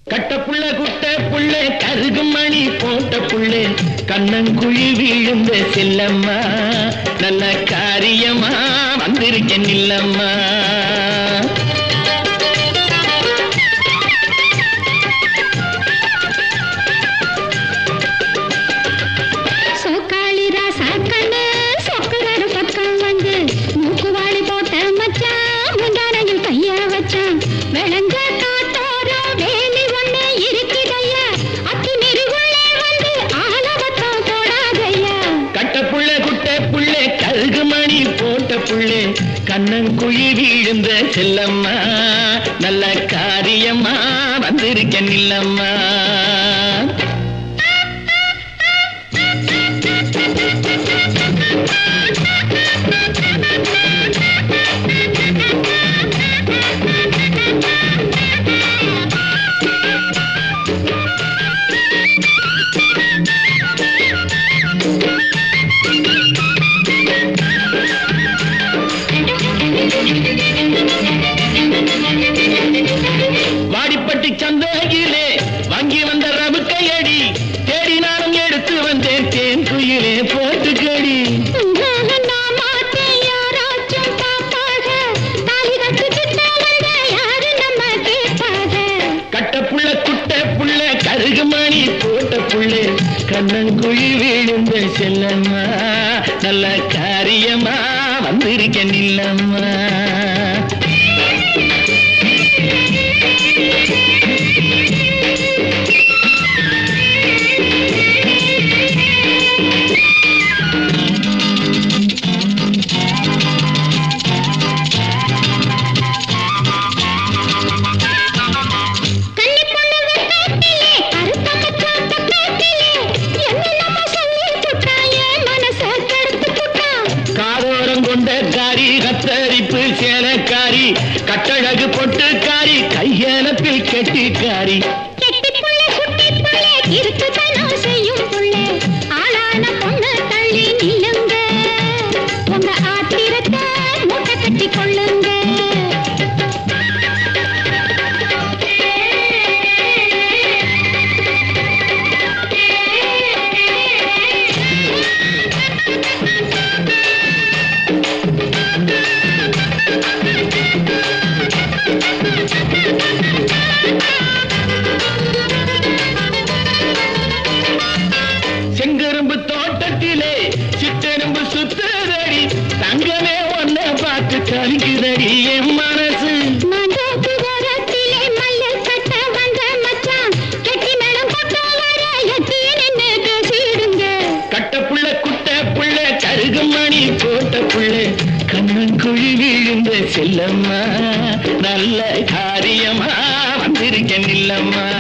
கட்ட புள்ள குட்ட புள்ள கருகு மணி போட்ட புள்ளே கண்ணங்குழி விழுந்த செல்லம்மா நல்ல காரியமா வந்திருக்க நில்லம்மா சோக்காளி ராசா கண்ணு சொக்குறாரு பக்கம் வந்து மூக்குவாளி போட்ட மச்சான் முந்தானையில் கைய வச்சான் விளங்க காத்தோரம் வேலி ஒண்ணு இருக்குதையா அத்தி நெருகுள்ளே வந்து ஆலவத்தம் போடாதையா கட்ட புள்ள குட்ட புள்ளே கருகு மணி போட்ட புள்ளே கண்ணங்குழி விழுந்த செல்லம்மா நல்ல காரியமா வந்திருக்க நில்லம்மா வாடிப்பட்டி சந்தையிலே வாங்கி வந்த ரவுக்கையடி தேடி நானும் எடுத்து வந்தேன் தேன் குயிலே போட்டுக்கடி நான் மாத்தேன் யாராச்சும் பாப்பாக தாலி கட்டுக்கிட்ட வந்த யாரு நம்ம கேட்பாக கட்ட புள்ள குட்ட புள்ள கருகு மணி போட்ட புள்ளே கண்ணங்குழி விழுந்த செல்லம்மா நல்ல காரியமா வந்திருக்க நில்லம்மா கன்னி பொண்ணு வெக்கத்திலே கருத்த மச்சான் பக்கத்திலே என்ன நம்ம சொல்லி புட்டாய மனச கருத்து புட்டா காதோரம் கொண்ட காரி கத்தரிப்பு சேலக்காரி கட்டழகு பொட்டுக்காரி கையலப்பில் கெட்டிக்காரி கெட்டி புள்ள குட்டி புள்ள இருக்குதனம் செய்யும் புள்ள ஆளான பொண்ணு தள்ளி நில்லுங்க உங்க ஆத்திரத்தை மூட்டை கட்டி கொள்ளுங்க செங்கரும்பு தோட்டத்திலே சித்தெரும்பு சுத்துதடி தங்கமே ஒன்ன பார்த்து கலிக்குதடி என் மனசு மண்டோப்பு ஓரத்திலே மல்லு கட்ட வந்த மச்சான் கெட்டி மேளம் கொண்டு வர எட்டி நின்னு பேசிடுங்க கட்ட புள்ள குட்ட புள்ள கருகு மணி போட்ட புள்ள கண்ணங்குழி விழுந்த செல்லம்மா நல்ல காரியமா வந்திருக்க நில்லம்மா